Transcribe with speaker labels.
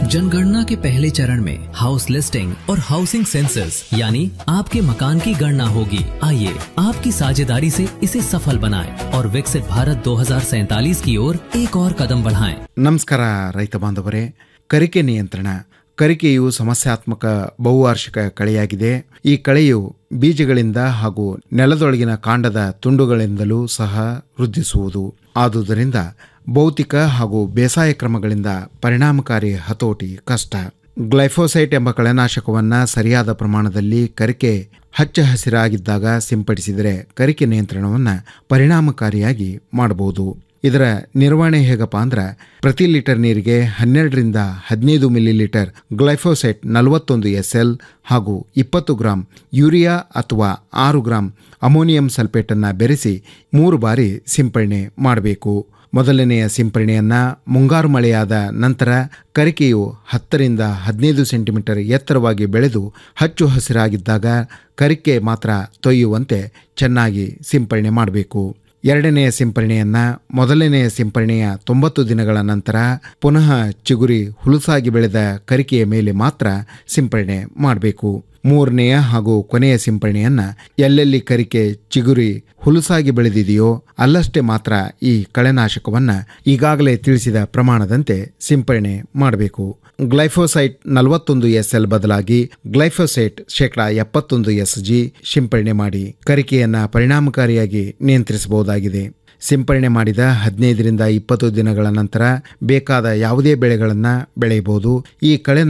Speaker 1: जनगणना के पहले चरण में हाउस लिस्टिंग और हाउसिंग सेंसस यानी आपके मकान की गणना होगी आइए आपकी साझेदारी से इसे सफल बनाएं और विकसित भारत 2047 की ओर एक और कदम बढ़ाएं।
Speaker 2: ನಮಸ್ಕಾರ ರೈತ ಬಾಂಧವರೇ ಕರಿಕೆ ನಿಯಂತ್ರಣ ಕರಿಕೆಯು ಸಮಸ್ಯಾತ್ಮಕ ಬಹುವಾರ್ಷಿಕ ಕಳೆಯಾಗಿದೆ ಈ ಕಳೆಯು ಬೀಜಗಳಿಂದ ಹಾಗೂ ನೆಲದೊಳಗಿನ ಕಾಂಡದ ತುಂಡುಗಳಿಂದಲೂ ಸಹ ವೃದ್ಧಿಸುವುದು ಆದುದರಿಂದ ಭೌತಿಕ ಹಾಗೂ ಬೇಸಾಯ ಕ್ರಮಗಳಿಂದ ಪರಿಣಾಮಕಾರಿ ಹತೋಟಿ ಕಷ್ಟ ಗ್ಲೈಫೋಸೈಟ್ ಎಂಬ ಕಳೆನಾಶಕವನ್ನ ಸರಿಯಾದ ಪ್ರಮಾಣದಲ್ಲಿ ಕರಿಕೆ ಹಚ್ಚ ಹಸಿರಾಗಿದ್ದಾಗ ಸಿಂಪಡಿಸಿದರೆ ಕರಿಕೆ ನಿಯಂತ್ರಣವನ್ನು ಪರಿಣಾಮಕಾರಿಯಾಗಿ ಮಾಡಬಹುದು ಇದರ ನಿರ್ವಹಣೆ ಹೇಗಪ್ಪ ಅಂದ್ರೆ ಪ್ರತಿ ಲೀಟರ್ ನೀರಿಗೆ ಹನ್ನೆರಡರಿಂದ ಹದಿನೈದು ಮಿಲಿ ಲೀಟರ್ ಗ್ಲೈಫೋಸೈಟ್ ನಲವತ್ತೊಂದು ಎಸ್ ಎಲ್ ಹಾಗೂ ಇಪ್ಪತ್ತು ಗ್ರಾಂ ಯೂರಿಯಾ ಅಥವಾ ಆರು ಗ್ರಾಂ ಅಮೋನಿಯಂ ಸಲ್ಫೇಟನ್ನು ಬೆರೆಸಿ ಮೂರು ಬಾರಿ ಸಿಂಪಡಣೆ ಮಾಡಬೇಕು ಮೊದಲನೆಯ ಸಿಂಪರಣೆಯನ್ನ ಮುಂಗಾರು ಮಳೆಯಾದ ನಂತರ ಕರಿಕೆಯು ಹತ್ತರಿಂದ ಹದಿನೈದು ಸೆಂಟಿಮೀಟರ್ ಎತ್ತರವಾಗಿ ಬೆಳೆದು ಹಚ್ಚು ಹಸಿರಾಗಿದ್ದಾಗ ಕರಿಕೆ ಮಾತ್ರ ತೊಯ್ಯುವಂತೆ ಚೆನ್ನಾಗಿ ಸಿಂಪರಣೆ ಮಾಡಬೇಕು ಎರಡನೆಯ ಸಿಂಪರಣೆಯನ್ನ ಮೊದಲನೆಯ ಸಿಂಪರಣೆಯ ತೊಂಬತ್ತು ದಿನಗಳ ನಂತರ ಪುನಃ ಚಿಗುರಿ ಹುಲುಸಾಗಿ ಬೆಳೆದ ಕರಿಕೆಯ ಮೇಲೆ ಮಾತ್ರ ಸಿಂಪರಣೆ ಮಾಡಬೇಕು ಮೂರನೆಯ ಹಾಗೂ ಕೊನೆಯ ಸಿಂಪರಣೆಯನ್ನ ಎಲ್ಲೆಲ್ಲಿ ಕರಿಕೆ ಚಿಗುರಿ ಹುಲುಸಾಗಿ ಬೆಳೆದಿದೆಯೋ ಅಲ್ಲಷ್ಟೇ ಮಾತ್ರ ಈ ಕಳೆನಾಶಕವನ್ನ ಈಗಾಗಲೇ ತಿಳಿಸಿದ ಪ್ರಮಾಣದಂತೆ ಸಿಂಪರಣೆ ಮಾಡಬೇಕು ಗ್ಲೈಫೋಸೈಟ್ ನಲವತ್ತೊಂದು ಎಸ್ ಎಲ್ ಬದಲಾಗಿ ಗ್ಲೈಫೋಸೈಟ್ ಶೇಕಡಾ ಎಪ್ಪತ್ತೊಂದು ಎಸ್ ಜಿ ಸಿಂಪರಣೆ ಮಾಡಿ ಕರಿಕೆಯನ್ನ ಪರಿಣಾಮಕಾರಿಯಾಗಿ ನಿಯಂತ್ರಿಸಬಹುದಾಗಿದೆ ಸಿಂಪರಣೆ ಮಾಡಿದ ಹದಿನೈದರಿಂದ ಇಪ್ಪತ್ತು ದಿನಗಳ ನಂತರ ಬೇಕಾದ ಯಾವುದೇ ಬೆಳೆಗಳನ್ನು ಬೆಳೆಯಬಹುದು ಈ ಕಳೆ